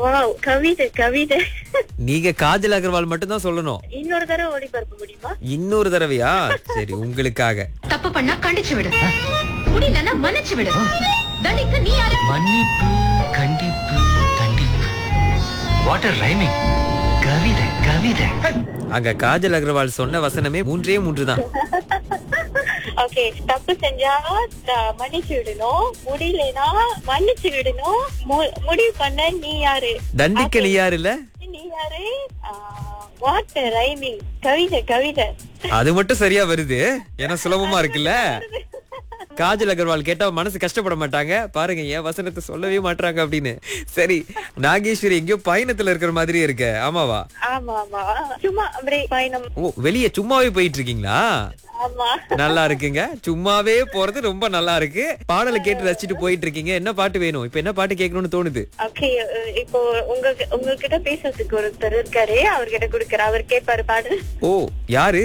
wow கவிதை கவிதை நீங்க காஜல் அகர்வால் மட்டும் தான் சொல்லணும் இன்னொரு தடவை ஒளிபரப்ப முடியுமா இன்னொரு தடவையா சரி உங்களுக்காக தப்பு பண்ணா கண்டிச்சு விடு முடியலன்னா மன்னிச்சு விடு தண்டிக்க நீ யாரு மன்னிப்பு கண்டிப்பு தண்டிப்பு வாட்டர் ரைமிங் கவிதை கவிதை அங்க காஜல் அகர்வால் சொன்ன வசனமே மூன்றே மூன்று தான் ஓகே தப்பு செஞ்சா த- மன்னிச்சு விடணும் முடியலனா மன்னிச்சு விடணும் மு- முடிவு பண்ண நீ யாரு தண்டிக்க நீ யாரு இல்ல நீ யாரு வாட் ரைமிங் கவிதை கவிதை அது மட்டும் சரியா வருது ஏன்னா சுலபமா இருக்குல்ல காஜல் அகர்வால் கேட்டா மனசு கஷ்டப்பட மாட்டாங்க பாருங்க ஏன் வசனத்தை சொல்லவே மாட்டாங்க அப்படின்னு சரி நாகேஸ்வரி எங்கேயோ பயணத்துல இருக்கிற மாதிரியே இருக்க ஆமாவா ஆமா ஆமா சும்மா அப்படியே பயணம் ஓ வெளியே சும்மாவே போயிட்டு இருக்கீங்களா ஆமா நல்லா இருக்குங்க சும்மாவே போறது ரொம்ப நல்லா இருக்கு பாடலை கேட்டு ரசிச்சுட்டு போயிட்டு இருக்கீங்க என்ன பாட்டு வேணும் இப்ப என்ன பாட்டு கேட்கணும்னு தோணுது ஓகே இப்போ உங்க உங்ககிட்ட பேசுறதுக்கு ஒருத்தர் இருக்காரு அவர்கிட்ட குடுக்கற அவர் கேட்பாரு பாடு ஓ யாரு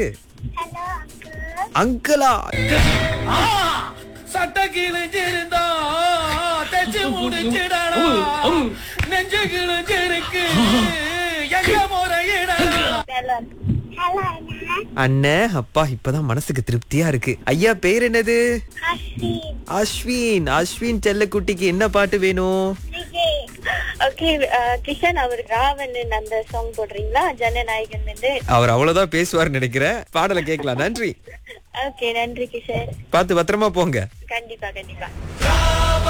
அங்கிளா சட்ட கிழிஞ்சிருந்தா தச்சு முடிச்சிடலாம் நெஞ்சு கிழிஞ்சிருக்கு எங்க முறையிடலாம் அண்ணன் அப்பா இப்பதான் மனசுக்கு திருப்தியா இருக்கு ஐயா பேர் என்னது அஸ்வின் அஸ்வின் செல்லக்குட்டிக்கு என்ன பாட்டு வேணும் ஓகே கிஷன் அவர் ராவன் அந்த சாங் போடுறீங்களா ஜனநாயகன் வந்து அவர் அவ்வளவுதான் பேசுவார்னு நினைக்கிறேன் பாடலை கேட்கலாம் நன்றி ஓகே நன்றி கிஷன் பார்த்து பத்திரமா போங்க கண்டிப்பா கண்டிப்பா